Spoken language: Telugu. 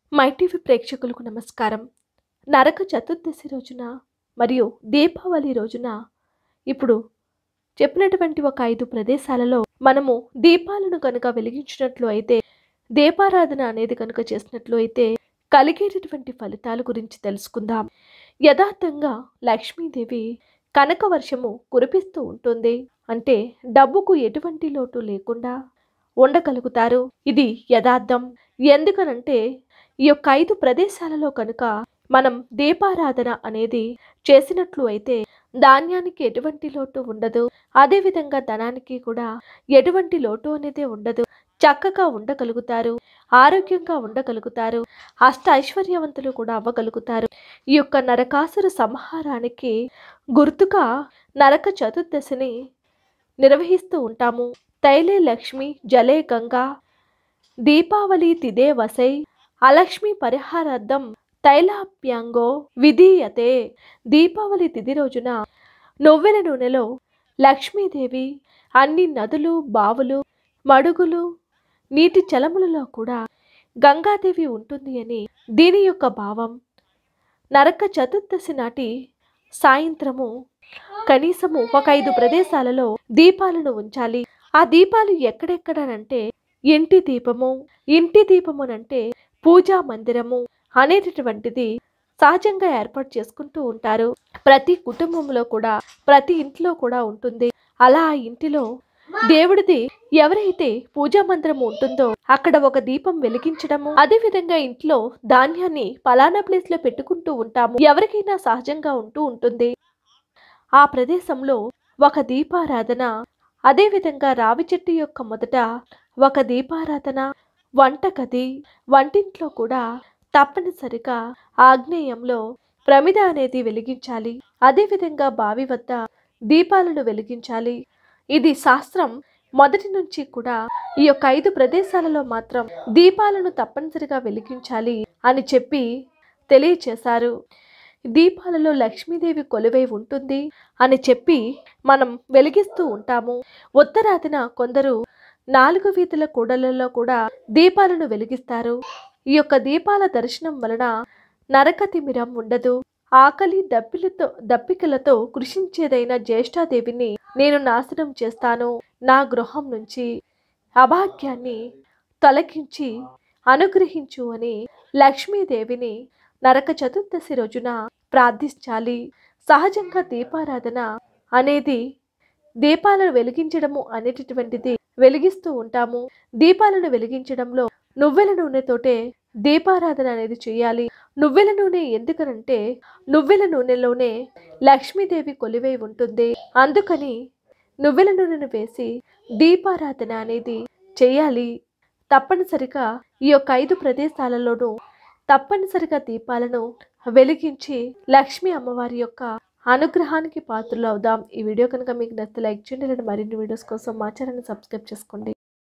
మై టీవీ ప్రేక్షకులకు నమస్కారం నరక చతుర్దశి రోజున మరియు దీపావళి రోజున ఇప్పుడు చెప్పినటువంటి ఒక ఐదు ప్రదేశాలలో మనము దీపాలను కనుక వెలిగించినట్లు అయితే దీపారాధన అనేది కనుక చేసినట్లు అయితే కలిగేటటువంటి ఫలితాల గురించి తెలుసుకుందాం యథార్థంగా లక్ష్మీదేవి కనక వర్షము కురిపిస్తూ ఉంటుంది అంటే డబ్బుకు ఎటువంటి లోటు లేకుండా ఉండగలుగుతారు ఇది యథార్థం ఎందుకనంటే ఈ యొక్క ఐదు ప్రదేశాలలో కనుక మనం దీపారాధన అనేది చేసినట్లు అయితే ధాన్యానికి ఎటువంటి లోటు ఉండదు అదేవిధంగా ధనానికి కూడా ఎటువంటి లోటు అనేది ఉండదు చక్కగా ఉండగలుగుతారు ఆరోగ్యంగా ఉండగలుగుతారు అష్ట ఐశ్వర్యవంతులు కూడా అవ్వగలుగుతారు ఈ యొక్క నరకాసుర సంహారానికి గుర్తుగా నరక చతుర్దశిని నిర్వహిస్తూ ఉంటాము తైలే లక్ష్మి జలే గంగా దీపావళి తిదే వసై అలక్ష్మి పరిహారార్థం తైలాప్యాంగో విధీయతే దీపావళి తిథి రోజున నొవ్వెల నూనెలో లక్ష్మీదేవి అన్ని నదులు బావులు మడుగులు నీటి చలములలో కూడా గంగాదేవి ఉంటుంది అని దీని యొక్క భావం నరక చతుర్దశి నాటి సాయంత్రము కనీసము ఒక ఐదు ప్రదేశాలలో దీపాలను ఉంచాలి ఆ దీపాలు ఎక్కడెక్కడనంటే ఇంటి దీపము ఇంటి దీపమునంటే పూజా మందిరము అనేటటువంటిది సహజంగా ఏర్పాటు చేసుకుంటూ ఉంటారు ప్రతి కుటుంబంలో కూడా ప్రతి ఇంట్లో కూడా ఉంటుంది అలా ఆ ఇంటిలో దేవుడిది ఎవరైతే పూజా మందిరం ఉంటుందో అక్కడ ఒక దీపం వెలిగించడము అదే విధంగా ఇంట్లో ధాన్యాన్ని పలానా ప్లేస్ లో పెట్టుకుంటూ ఉంటాము ఎవరికైనా సహజంగా ఉంటూ ఉంటుంది ఆ ప్రదేశంలో ఒక దీపారాధన అదే విధంగా రావి చెట్టు యొక్క మొదట ఒక దీపారాధన వంటగది వంటింట్లో కూడా తప్పనిసరిగా ఆగ్నేయంలో ప్రమిద అనేది వెలిగించాలి అదేవిధంగా బావి వద్ద దీపాలను వెలిగించాలి ఇది శాస్త్రం మొదటి నుంచి కూడా ఈ యొక్క ఐదు ప్రదేశాలలో మాత్రం దీపాలను తప్పనిసరిగా వెలిగించాలి అని చెప్పి తెలియచేశారు దీపాలలో లక్ష్మీదేవి కొలువై ఉంటుంది అని చెప్పి మనం వెలిగిస్తూ ఉంటాము ఉత్తరాదిన కొందరు నాలుగు వీధుల కూడలలో కూడా దీపాలను వెలిగిస్తారు ఈ యొక్క దీపాల దర్శనం వలన నరకతిమిరం ఉండదు ఆకలి దప్పిలతో దప్పికలతో కృషించేదైన జ్యేష్ఠాదేవిని నేను నాశనం చేస్తాను నా గృహం నుంచి అభాగ్యాన్ని తొలగించి అనుగ్రహించు అని లక్ష్మీదేవిని నరక చతుర్దశి రోజున ప్రార్థించాలి సహజంగా దీపారాధన అనేది దీపాలను వెలిగించడము అనేటటువంటిది వెలిగిస్తూ ఉంటాము దీపాలను వెలిగించడంలో నువ్వెల నూనెతోటే దీపారాధన అనేది చేయాలి నువ్వెల నూనె ఎందుకనంటే నువ్వెల నూనెలోనే లక్ష్మీదేవి కొలివై ఉంటుంది అందుకని నువ్వెల నూనెను వేసి దీపారాధన అనేది చేయాలి తప్పనిసరిగా ఈ యొక్క ఐదు ప్రదేశాలలోనూ తప్పనిసరిగా దీపాలను వెలిగించి లక్ష్మీ అమ్మవారి యొక్క అనుగ్రహానికి పాత్రలు అవుదాం ఈ వీడియో కనుక మీకు నచ్చితే లైక్ చేయండి లేదా మరిన్ని వీడియోస్ కోసం మా ఛానల్ని సబ్స్క్రైబ్ చేసుకోండి